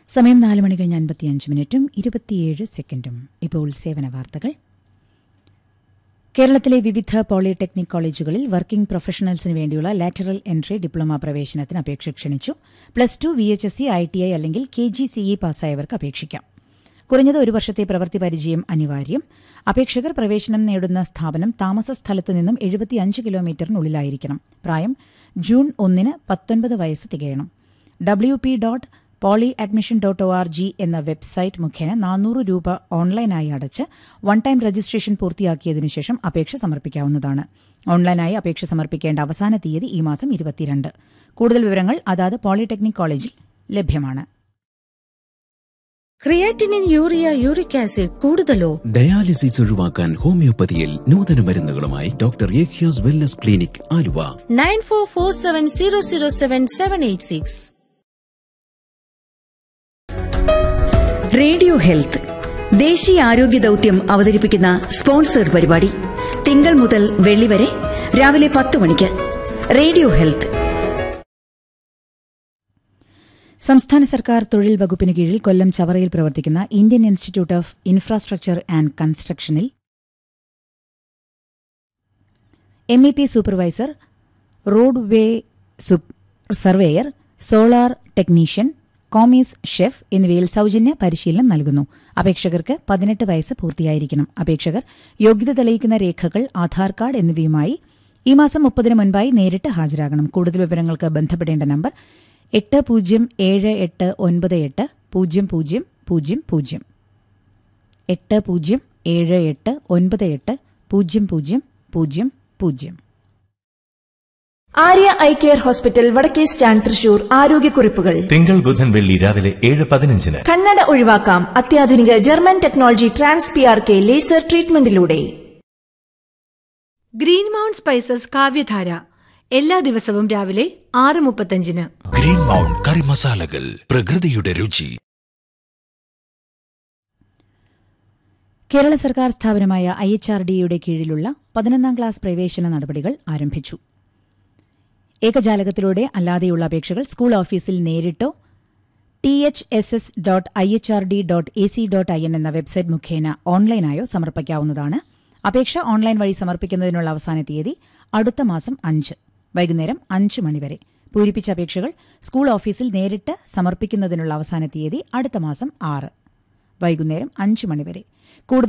സമയം നാല് മണി കഴിഞ്ഞ് അൻപത്തിയഞ്ച് മിനിറ്റും ഇരുപത്തിയേഴ് സെക്കൻഡും ഇപ്പോൾ സേവന വാർത്തകൾ കേരളത്തിലെ വിവിധ പോളിടെക്നിക് കോളേജുകളിൽ വർക്കിംഗ് പ്രൊഫഷണൽസിന് വേണ്ടിയുള്ള ലാറ്ററൽ എൻട്രി ഡിപ്ലോമ പ്രവേശനത്തിന് അപേക്ഷ ക്ഷണിച്ചു plus two V H S C I T I അല്ലെങ്കിൽ കെ ജി സി ഇ പാസ്സായവർക്ക് അപേക്ഷിക്കാം കുറഞ്ഞത് ഒരു വർഷത്തെ പ്രവൃത്തി പരിചയം അനിവാര്യം അപേക്ഷകർ പ്രവേശനം നേടുന്ന സ്ഥാപനം താമസ സ്ഥലത്ത് നിന്നും എഴുപത്തിയഞ്ച് കിലോമീറ്ററിനുള്ളിലായിരിക്കണം പ്രായം ജൂൺ ഒന്നിന് പത്തൊൻപത് വയസ്സ് തികയണം W P dot poly admission dot O R G എന്ന വെബ്സൈറ്റ് മുഖേന നാനൂറ് രൂപ ഓൺലൈനായി അടച്ച് വൺ ടൈം രജിസ്ട്രേഷൻ പൂർത്തിയാക്കിയതിനു ശേഷം അപേക്ഷ സമർപ്പിക്കാവുന്നതാണ് ഓൺലൈനായി അപേക്ഷ സമർപ്പിക്കേണ്ട അവസാന തീയതി ഈ മാസം ഇരുപത്തിരണ്ട് കൂടുതൽ വിവരങ്ങൾ അതാത് പോളിടെക്നിക് കോളേജിൽ ലഭ്യമാണ് ക്രിയാറ്റിനിൻ യൂറിയ യൂറിക് ആസിഡ് കൂടുതലോ ഡയാലിസിസ് ഒഴിവാക്കാൻ ഹോമിയോപ്പതിയിൽ നൂതന മരുന്നുകളുമായി ഡോക്ടർ യേഖ്യാസ് wellness clinic Aluva nine four four seven zero zero seven seven eight six radio health ദേശീയ ആരോഗ്യ ദൗത്യം അവതരിപ്പിക്കുന്ന സ്പോൺസേഡ് പരിപാടി തിങ്കൾ മുതൽ വെള്ളി വരെ രാവിലെ പത്ത് മണിക്ക് റേഡിയോ ഹെൽത്ത് സംസ്ഥാന സർക്കാർ തൊഴിൽ വകുപ്പിന് കീഴിൽ കൊല്ലം ചവറയിൽ പ്രവർത്തിക്കുന്ന Indian Institute of Infrastructure and കൺസ്ട്രക്ഷനിൽ M E P supervisor road way surveyor solar technician commis chef എന്നിവയിൽ സൗജന്യ പരിശീലനം നൽകുന്നു അപേക്ഷകർക്ക് പതിനെട്ട് വയസ്സ് പൂർത്തിയായിരിക്കണം അപേക്ഷകർ യോഗ്യത തെളിയിക്കുന്ന രേഖകൾ ആധാർ കാർഡ് എന്നിവയുമായി ഈ മാസം മുപ്പതിന് മുൻപായി നേരിട്ട് ഹാജരാകണം കൂടുതൽ വിവരങ്ങൾക്ക് ബന്ധപ്പെടേണ്ട നമ്പർ എട്ട് പൂജ്യം ഏഴ് എട്ട് ഒൻപത് എട്ട് പൂജ്യം പൂജ്യം പൂജ്യം പൂജ്യം എട്ട് പൂജ്യം ഏഴ് എട്ട് ഒൻപത് എട്ട് പൂജ്യം പൂജ്യം പൂജ്യം പൂജ്യം ആര്യ ഐ കെയർ ഹോസ്പിറ്റൽ വടക്കേ സ്റ്റാൻഡ് തൃശൂർ ആരോഗ്യക്കുറിപ്പുകൾ തിങ്കൾ ബുധൻ വെള്ളി രാവിലെ ഏഴ് പതിനഞ്ചിന് കണ്ണട ഒഴിവാക്കാം അത്യാധുനിക German technology trans P R K laser ട്രീറ്റ്മെന്റിലൂടെ ഗ്രീൻ മൗണ്ട് സ്പൈസസ് കാവ്യധാര എല്ലാ ദിവസവും രാവിലെ ആറ് മുപ്പത്തഞ്ചിന് ഗ്രീൻ മൗണ്ട് കറി മസാലകൾ പ്രകൃതിയുടെ രുചി കേരള സർക്കാർ സ്ഥാപനമായ ഐ എച്ച് ആർ ഡിയുടെ കീഴിലുള്ള പതിനൊന്നാം ക്ലാസ് പ്രവേശന നടപടികൾ ആരംഭിച്ചു ഏകജാലകത്തിലൂടെ അല്ലാതെയുള്ള അപേക്ഷകൾ സ്കൂൾ ഓഫീസിൽ നേരിട്ടോ T H S S dot I H R D dot A C dot I N എന്ന വെബ്സൈറ്റ് മുഖേന ഓൺലൈനായോ സമർപ്പിക്കാവുന്നതാണ് അപേക്ഷ ഓൺലൈൻ വഴി സമർപ്പിക്കുന്നതിനുള്ള അവസാന തീയതി അടുത്ത മാസം അഞ്ച് വൈകുന്നേരം അഞ്ച് മണിവരെ പൂരിപ്പിച്ച അപേക്ഷകൾ സ്കൂൾ ഓഫീസിൽ നേരിട്ട് സമർപ്പിക്കുന്നതിനുള്ള അവസാന തീയതി അടുത്ത മാസം ആറ് വൈകുന്നേരം അഞ്ച് മണിവരെ കൂടുതൽ